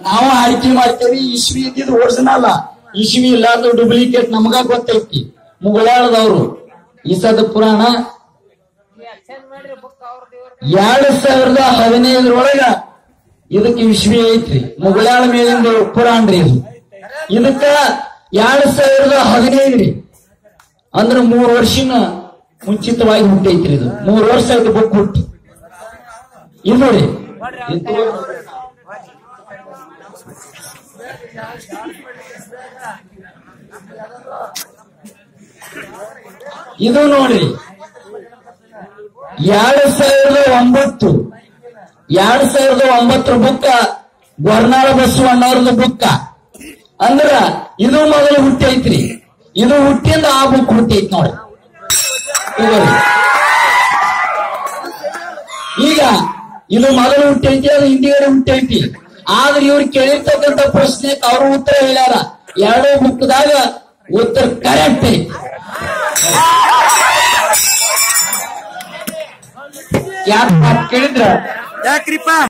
ನಾವು ಆಯ್ಕೆ ಮಾಡ್ತೇವಿ ಇಸ್ವಿ ಇದ್ದಿದ್ದು ಒರಿಜಿನಲ್ ಇಸ್ವಿ ಇಲ್ಲಾರ್ದು ಡೂಪ್ಲಿಕೇಟ್ ನಮಗ ಗೊತ್ತೈತಿ ಮುಗಳಾಳದವ್ರು ಈಸದ ಪುರಾಣ ಎರಡ್ ಸಾವಿರದ ಹದಿನೈದರೊಳಗ ಇದಕ್ಕೆ ಇಸ್ವಿ ಐತ್ರಿ ಮುಗಳಾಳ ಮೇಲಿಂದ ಪುರಾಣ ರೀ ಇದು ಇದಕ್ಕ ಎರಡ್ ಸಾವಿರದ ಹದಿನೈದು ರೀ ಅಂದ್ರ ಮೂರ್ ವರ್ಷನ ಮುಂಚಿತವಾಗಿ ಹುಟ್ಟೈತ್ರಿ ಇದು ಮೂರ್ ವರ್ಷ ಆಯ್ತು ಬುಕ್ ಹುಟ್ಟಿ ಇದು ನೋಡಿ ಇದು ತಗೊಳ್ಳಿ. ಇದು ನೋಡಿ ಎರಡ್ ಸಾವಿರದ ಒಂಬತ್ತು ಎರಡ್ ಸಾವಿರದ ಒಂಬತ್ತರ ಬುಕ್ಕ ಗೊರ್ನಾಳ ಬಸವಣ್ಣವ್ರದ್ದು ಬುಕ್ಕ ಅಂದ್ರ ಇದು ಮೊದಲು ಹುಟ್ಟೈತ್ರಿ ಇದು ಹುಟ್ಟಿಂದ ಆ ಬುಕ್ ಹುಟ್ಟೈತಿ ನೋಡಿ ಇದ್ರಲ್ಲಿ. ಈಗ ಇದು ಮೊದಲು ಹುಟ್ಟೈತಿ ಅದು ಹಿಂದಿಗಡೆ ಹುಟ್ಟೈತಿ ಆದ್ರೆ ಇವ್ರು ಕೇಳಿರ್ತಕ್ಕಂಥ ಪ್ರಶ್ನೆ ಅವ್ರ ಉತ್ತರ ಹೇಳ್ಯಾರ ಎರಡೂ ಬುಕ್ದಾಗ ಉತ್ತರ ಕರೆಕ್ಟ್ ಐತಿ ಯಾಕೆ ಕೇಳಿದ್ರ ಯಾಕ್ರಿಪ್ಪ